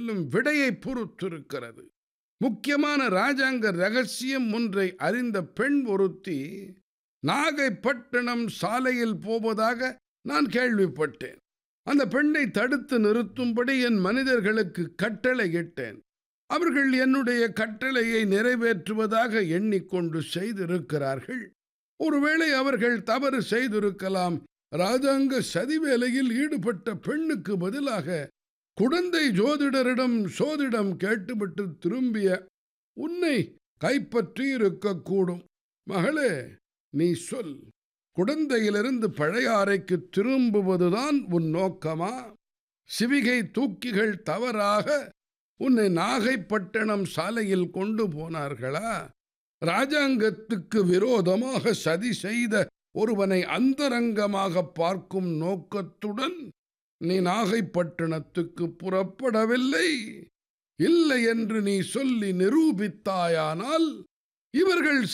சொல்லும் விடையை பொறுத்திருக்கிறது முக்கியமான ராஜாங்க ரகசியம் ஒன்றை அறிந்த பெண் ஒருத்தி நாகைப்பட்டினம் சாலையில் போவதாக நான் கேள்விப்பட்டேன் அந்த பெண்ணை தடுத்து நிறுத்தும்படி என் மனிதர்களுக்கு கட்டளையிட்டேன் அவர்கள் என்னுடைய கட்டளையை நிறைவேற்றுவதாக எண்ணிக்கொண்டு செய்திருக்கிறார்கள் ஒருவேளை அவர்கள் தவறு செய்திருக்கலாம் ராஜாங்க சதி வேலையில் ஈடுபட்ட பெண்ணுக்கு பதிலாக குடந்தை ஜோதிடரிடம் சோதிடம் கேட்டுவிட்டு திரும்பிய உன்னை கைப்பற்றி இருக்கக்கூடும் மகளே நீ சொல் குடந்தையிலிருந்து பழையாறைக்கு திரும்புவதுதான் உன் நோக்கமா சிவிகை தூக்கிகள் தவறாக உன்னை நாகைப்பட்டினம் சாலையில் கொண்டு போனார்களா ராஜாங்கத்துக்கு விரோதமாக சதி செய்த ஒருவனை அந்தரங்கமாக பார்க்கும் நோக்கத்துடன் நீ நாகைப்பட்டினத்துக்கு புறப்படவில்லை இல்லை என்று நீ சொல்லி நிரூபித்தாயானால் இவர்கள்